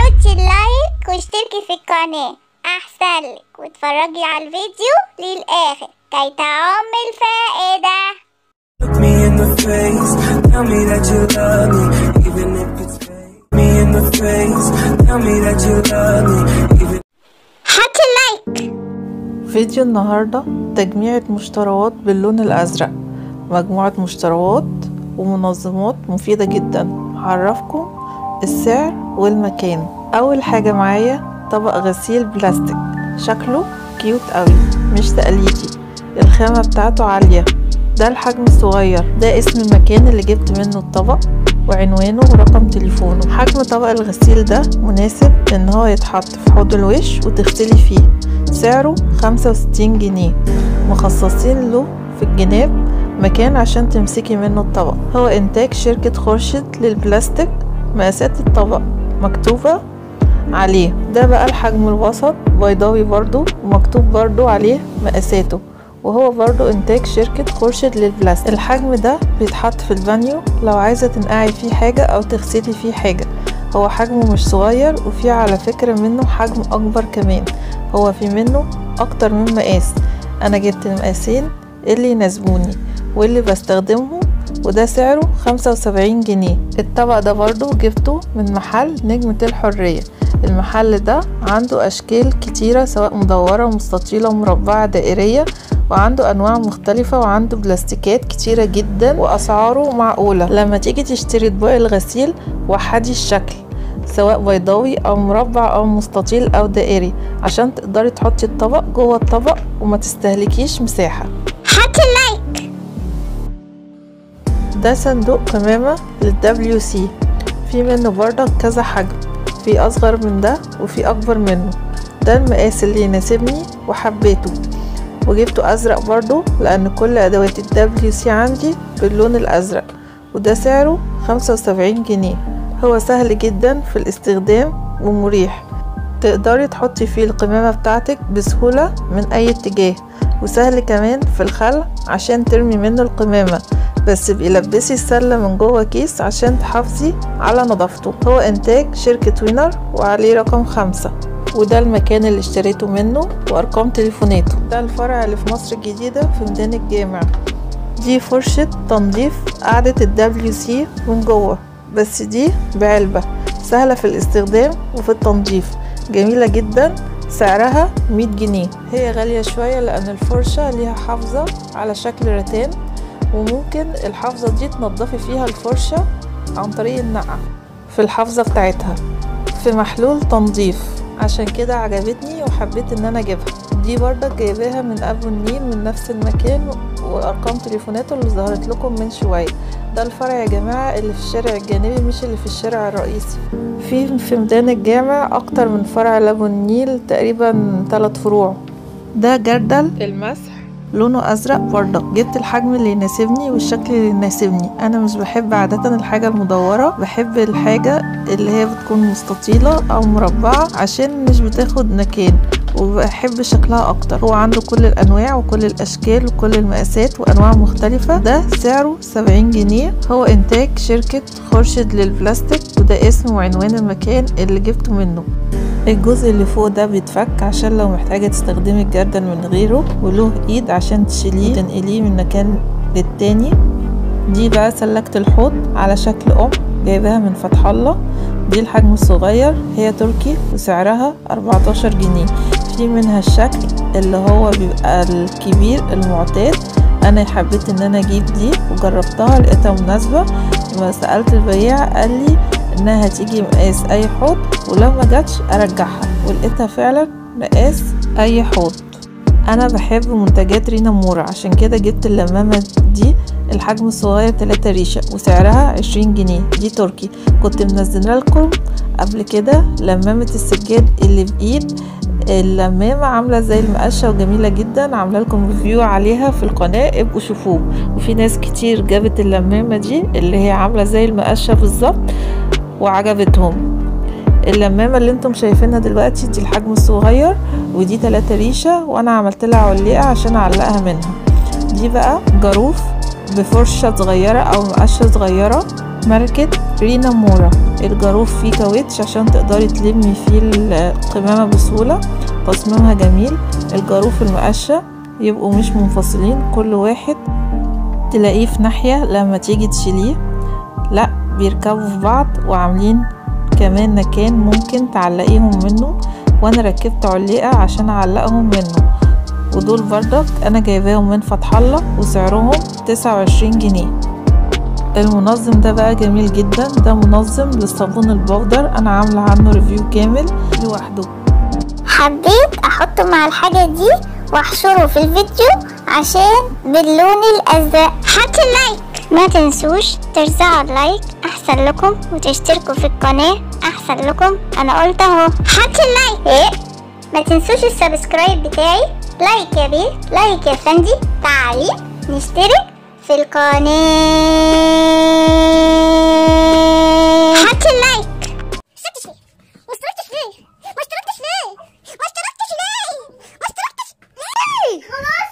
حطي اللايك واشتركي في القناة أحسن لك واتفرجي على الفيديو للآخر كي تعم الفائدة Look me in the face, tell me that you love me, even if it's fake. Me in the face, tell me that you love me, even حطي اللايك فيديو النهاردة تجميعة مشتريات باللون الأزرق مجموعة مشتريات ومنظمات مفيدة جدا هعرفكم السعر والمكان أول حاجة معايا طبق غسيل بلاستيك شكله كيوت قوي مش تقليدي الخامة بتاعته عالية ده الحجم الصغير ده اسم المكان اللي جبت منه الطبق وعنوانه ورقم تليفونه حجم طبق الغسيل ده مناسب ان هو يتحط في حوض الوش وتغسلي فيه سعره خمسة وستين جنيه مخصصين له في الجناب مكان عشان تمسكي منه الطبق هو انتاج شركة خورشيد للبلاستيك مقاسات الطبق مكتوبة عليه ده بقى الحجم الوسط بيضاوي برضو ومكتوب برضو عليه مقاساته وهو برضو انتاج شركة خورشيد للبلاستيك الحجم ده بيتحط في البانيو لو عايزة تنقعي فيه حاجة او تغسلي فيه حاجة هو حجمه مش صغير وفي على فكرة منه حجم اكبر كمان هو في منه اكتر من مقاس انا جبت المقاسين اللي يناسبوني واللي بستخدمهم وده سعره خمسة وسبعين جنيه الطبق ده برضو جبته من محل نجمة الحرية المحل ده عنده أشكال كتيرة سواء مدورة ومستطيلة ومربعة دائرية وعنده أنواع مختلفة وعنده بلاستيكات كتيرة جدا وأسعاره معقولة لما تيجي تشتري اطباق الغسيل وحدي الشكل سواء بيضاوي او مربع او مستطيل او دائري عشان تقدري تحطي الطبق جوه الطبق وما تستهلكيش مساحة حطي اللايك ده صندوق قمامة للدبليو سي في منه برضك كذا حجم في اصغر من ده وفي اكبر منه ده المقاس اللي يناسبني وحبيته وجبته ازرق برضو لان كل ادوات الدبليو سي عندي باللون الازرق وده سعره خمسة وسبعين جنيه هو سهل جدا في الاستخدام ومريح تقدري تحطي فيه القمامة بتاعتك بسهولة من اي اتجاه وسهل كمان في الخلع عشان ترمي منه القمامة بس بيلبسي السلة من جوه كيس عشان تحافظي على نظافته هو انتاج شركة وينر وعليه رقم خمسة وده المكان اللي اشتريته منه وارقام تليفوناته ده الفرع اللي في مصر الجديدة في ميدان الجامع دي فرشة تنظيف قاعدة الدبليو سي من جوه بس دي بعلبة سهلة في الاستخدام وفي التنظيف جميلة جدا سعرها 100 جنيه هي غالية شوية لأن الفرشة ليها حافظة على شكل رتان وممكن الحافظة دي تنضفي فيها الفرشة عن طريق النقع في الحافظة بتاعتها في محلول تنظيف عشان كده عجبتني وحبيت ان انا اجيبها دي برضك جايباها من ابو النيل من نفس المكان وارقام تليفوناته اللي ظهرت لكم من شويه ده الفرع يا جماعه اللي في الشارع الجانبي مش اللي في الشارع الرئيسي في في ميدان الجامع اكتر من فرع لابو النيل تقريبا ثلاث فروع ده جردل المسح لونه ازرق برضك جبت الحجم اللي يناسبني والشكل اللي يناسبني انا مش بحب عاده الحاجه المدوره بحب الحاجه اللي هي بتكون مستطيله او مربعه عشان مش بتاخد مكان وبحب شكلها اكتر هو عنده كل الانواع وكل الاشكال وكل المقاسات وانواع مختلفه ده سعره 70 جنيه هو انتاج شركه خورشيد للبلاستيك وده اسم وعنوان المكان اللي جبته منه الجزء اللي فوق ده بيتفك عشان لو محتاجة تستخدمي الجردل من غيره وله ايد عشان تشيليه وتنقليه من مكان للتاني دي بقى سلكة الحوض على شكل ام جايباها من فتح الله دي الحجم الصغير هي تركي وسعرها 14 جنيه في منها الشكل اللي هو بيبقى الكبير المعتاد انا حبيت ان انا اجيب دي وجربتها لقيتها مناسبة لما سألت البياع قال لي انها هتيجي مقاس اي حوض ولو ما جاتش ارجعها ولقيتها فعلا مقاس اي حوض انا بحب منتجات رينا مورا عشان كده جبت اللمامة دي الحجم الصغير 3 ريشة وسعرها 20 جنيه دي تركي كنت منزله لكم قبل كده لمامة السجاد اللي بايد اللمامة عاملة زي المقشة وجميلة جدا عاملة لكم ريفيو عليها في القناة ابقوا شوفوه وفي ناس كتير جابت اللمامة دي اللي هي عاملة زي المقشة بالظبط وعجبتهم اللمامة اللي انتم شايفينها دلوقتي دي الحجم الصغير ودي تلاتة ريشة وانا عملت لها علقة عشان اعلقها منها دي بقى جاروف بفرشة صغيرة او مقشة صغيرة ماركة رينا مورا الجاروف فيه كاوتش عشان تقدري تلمي فيه القمامة بسهولة تصميمها جميل الجاروف المقشة يبقوا مش منفصلين كل واحد تلاقيه في ناحية لما تيجي تشيليه لا بيركبوا في بعض وعاملين كمان مكان ممكن تعلقيهم منه وانا ركبت علقة عشان اعلقهم منه ودول بردك انا جايباهم من فتح الله وسعرهم تسعة وعشرين جنيه المنظم ده بقى جميل جدا ده منظم للصابون البودر انا عاملة عنه ريفيو كامل لوحده حبيت احطه مع الحاجة دي واحشره في الفيديو عشان باللون الازرق حطوا لايك ما تنسوش ترزعوا اللايك احسن لكم وتشتركوا في القناة احسن لكم انا قلت اهو حطوا اللايك ايه ما تنسوش السبسكرايب بتاعي لايك يا بيه لايك يا فندي تعليق نشترك في القناة حطوا اللايك اشتركتش ليه؟ ما اشتركتش ليه؟ ما اشتركتش ليه؟ ما اشتركتش ليه؟ ما اشتركتش ليه؟ خلاص